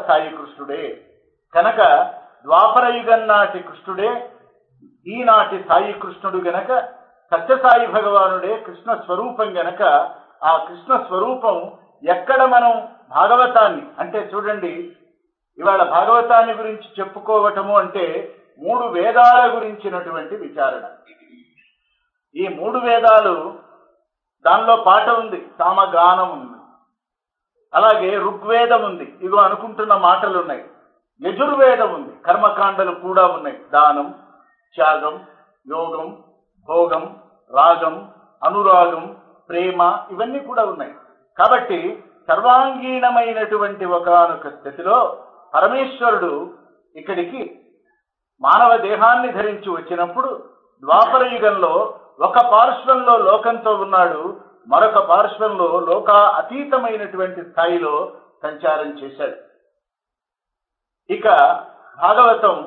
సాయి కృష్ణుడే కనుక ద్వాపరయుగం నాటి కృష్ణుడే ఈనాటి సాయి కృష్ణుడు గనక సత్యసాయి భగవానుడే కృష్ణ స్వరూపం గనక ఆ కృష్ణ స్వరూపం ఎక్కడ మనం భాగవతాన్ని అంటే చూడండి ఇవాళ భాగవతాన్ని గురించి చెప్పుకోవటము అంటే మూడు వేదాల గురించినటువంటి విచారణ ఈ మూడు వేదాలు దానిలో పాట ఉంది సామగానం ఉంది అలాగే ఋగ్వేదం ఉంది ఇగో అనుకుంటున్న మాటలు ఉన్నాయి యజుర్వేదం ఉంది కర్మకాండలు కూడా ఉన్నాయి దానం త్యాగం యోగం భోగం రాగం అనురాగం ప్రేమ ఇవన్నీ కూడా ఉన్నాయి కాబట్టి సర్వాంగీణమైనటువంటి ఒకనొక స్థితిలో పరమేశ్వరుడు ఇక్కడికి మానవ దేహాన్ని ధరించి వచ్చినప్పుడు ద్వాపర యుగంలో ఒక పార్శ్వంలో లోకంతో ఉన్నాడు మరొక పార్శ్వంలో లోక అతీతమైనటువంటి స్థాయిలో సంచారం చేశాడు ఇక భాగవతం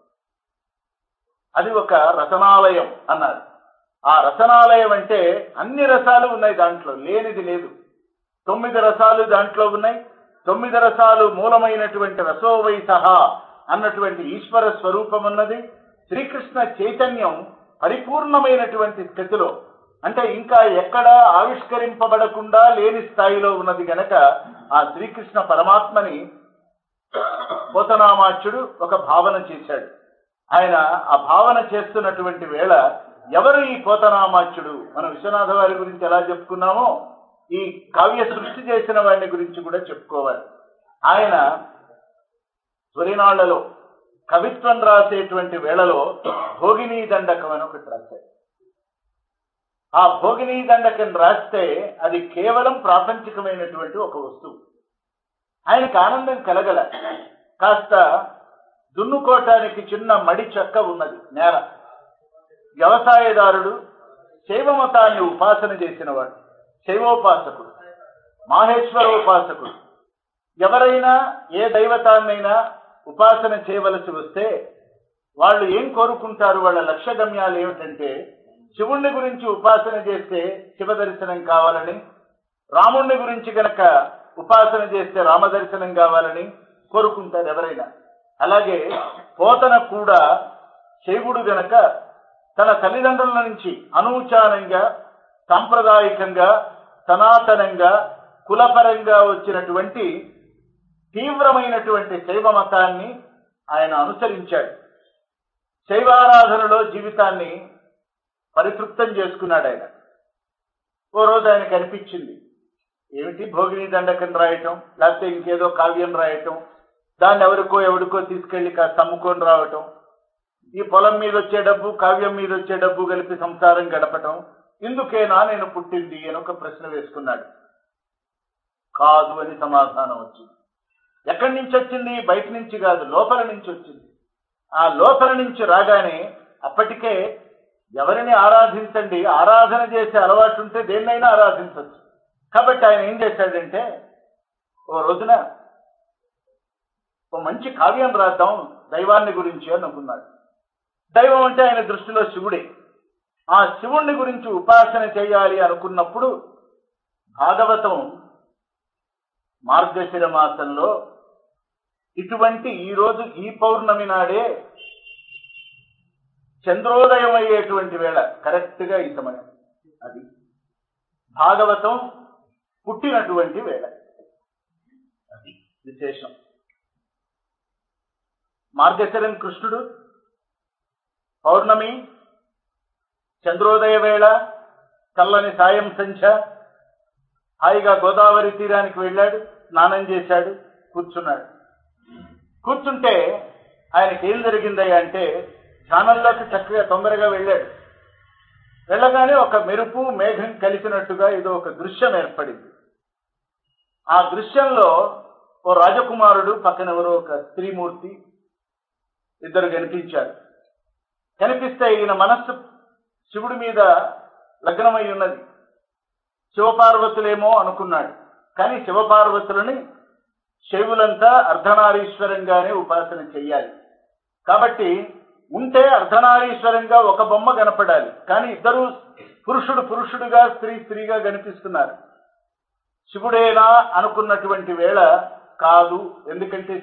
అది ఒక రసనాలయం అన్నారు ఆ రసనాలయం అంటే అన్ని రసాలు ఉన్నాయి దాంట్లో లేనిది లేదు తొమ్మిది రసాలు దాంట్లో ఉన్నాయి తొమ్మిది రసాలు మూలమైనటువంటి రసోవై సహా అన్నటువంటి ఈశ్వర స్వరూపం ఉన్నది శ్రీకృష్ణ చైతన్యం పరిపూర్ణమైనటువంటి స్థితిలో అంటే ఇంకా ఎక్కడా ఆవిష్కరింపబడకుండా లేని స్థాయిలో ఉన్నది గనక ఆ శ్రీకృష్ణ పరమాత్మని పోతనామాచ్యుడు ఒక భావన చేశాడు ఆయన ఆ భావన చేస్తున్నటువంటి వేళ ఎవరు ఈ పోతనామాచ్యుడు మనం విశ్వనాథ వారి గురించి ఎలా చెప్పుకున్నామో ఈ కావ్య సృష్టి చేసిన వాడిని గురించి కూడా చెప్పుకోవాలి ఆయన తొలినాళ్లలో కవిత్వం రాసేటువంటి వేళలో భోగినీ దండకం అని ఒకటి రాశాడు ఆ భోగినీ దండకం రాస్తే అది కేవలం ప్రాపంచికమైనటువంటి ఒక వస్తువు ఆయనకు ఆనందం కలగల కాస్త దున్నుకోవటానికి చిన్న మడి చెక్క ఉన్నది నేల వ్యవసాయదారుడు శైవ మతాన్ని ఉపాసన చేసినవాడు శైవోపాసకుడు మాహేశ్వరోపాసకుడు ఎవరైనా ఏ దైవతాన్నైనా ఉపాసన చేయవలసి వస్తే వాళ్ళు ఏం కోరుకుంటారు వాళ్ళ లక్ష్య గమ్యాలు ఏమిటంటే శివుణ్ణి గురించి ఉపాసన చేస్తే శివ దర్శనం కావాలని రాముణ్ణి గురించి గనక ఉపాసన చేస్తే రామ దర్శనం కావాలని కోరుకుంటారు ఎవరైనా అలాగే పోతన కూడా శైవుడు గనక తన తల్లిదండ్రుల నుంచి అనూచానంగా సాంప్రదాయకంగా సనాతనంగా కులపరంగా వచ్చినటువంటి తీవ్రమైనటువంటి శైవ మతాన్ని ఆయన అనుసరించాడు శైవారాధనలో జీవితాన్ని పరితృప్తం చేసుకున్నాడు ఆయన ఓ రోజు ఆయనకు అనిపించింది ఏమిటి భోగిని దండకం రాయటం లేకపోతే ఇంకేదో కావ్యం రాయటం దాన్ని ఎవరికో ఎవరికో తీసుకెళ్లి కాస్త అమ్ముకొని రావటం ఈ పొలం మీద వచ్చే డబ్బు కావ్యం మీద వచ్చే డబ్బు కలిపి సంసారం గడపటం ఇందుకేనా నేను పుట్టింది అని ఒక ప్రశ్న వేసుకున్నాడు కాదు అని సమాధానం వచ్చింది ఎక్కడి నుంచి వచ్చింది బయట నుంచి కాదు లోపల నుంచి వచ్చింది ఆ లోపల నుంచి రాగానే అప్పటికే ఎవరిని ఆరాధించండి ఆరాధన చేసే అలవాటు ఉంటే దేన్నైనా ఆరాధించవచ్చు కాబట్టి ఆయన ఏం చేశాడంటే ఓ రోజున ఓ మంచి కావ్యం రాద్దాం దైవాన్ని గురించి అని అనుకున్నాడు దైవం అంటే ఆయన దృష్టిలో శివుడే ఆ శివుణ్ణి గురించి ఉపాసన చేయాలి అనుకున్నప్పుడు భాగవతం మార్గశిర మాసంలో ఇటువంటి ఈ రోజు ఈ పౌర్ణమి నాడే చంద్రోదయం అయ్యేటువంటి వేళ కరెక్ట్ గా ఈ సమయం అది భాగవతం పుట్టినటువంటి వేళ అది విశేషం మార్గశరం కృష్ణుడు పౌర్ణమి చంద్రోదయ వేళ చల్లని సాయం సంధ్య హాయిగా గోదావరి తీరానికి వెళ్ళాడు స్నానం చేశాడు కూర్చున్నాడు కూర్చుంటే ఆయనకి ఏం జరిగిందయ్యా అంటే ధ్యానంలోకి చక్కగా తొందరగా వెళ్ళాడు వెళ్ళగానే ఒక మెరుపు మేఘం కలిసినట్టుగా ఏదో ఒక దృశ్యం ఏర్పడింది ఆ దృశ్యంలో ఓ రాజకుమారుడు పక్కన ఎవరో ఒక స్త్రీమూర్తి ఇద్దరు కనిపించారు కనిపిస్తే ఈయన మనస్సు శివుడి మీద లగ్నమై ఉన్నది శివపార్వతులేమో అనుకున్నాడు కానీ శివపార్వతులని శైవులంతా అర్ధనారీశ్వరంగానే ఉపాసన చెయ్యాలి కాబట్టి ఉంటే అర్ధనారీశ్వరంగా ఒక బొమ్మ కనపడాలి కానీ ఇద్దరు పురుషుడు పురుషుడుగా స్త్రీ స్త్రీగా కనిపిస్తున్నారు శివుడేనా అనుకున్నటువంటి వేళ కాదు ఎందుకంటే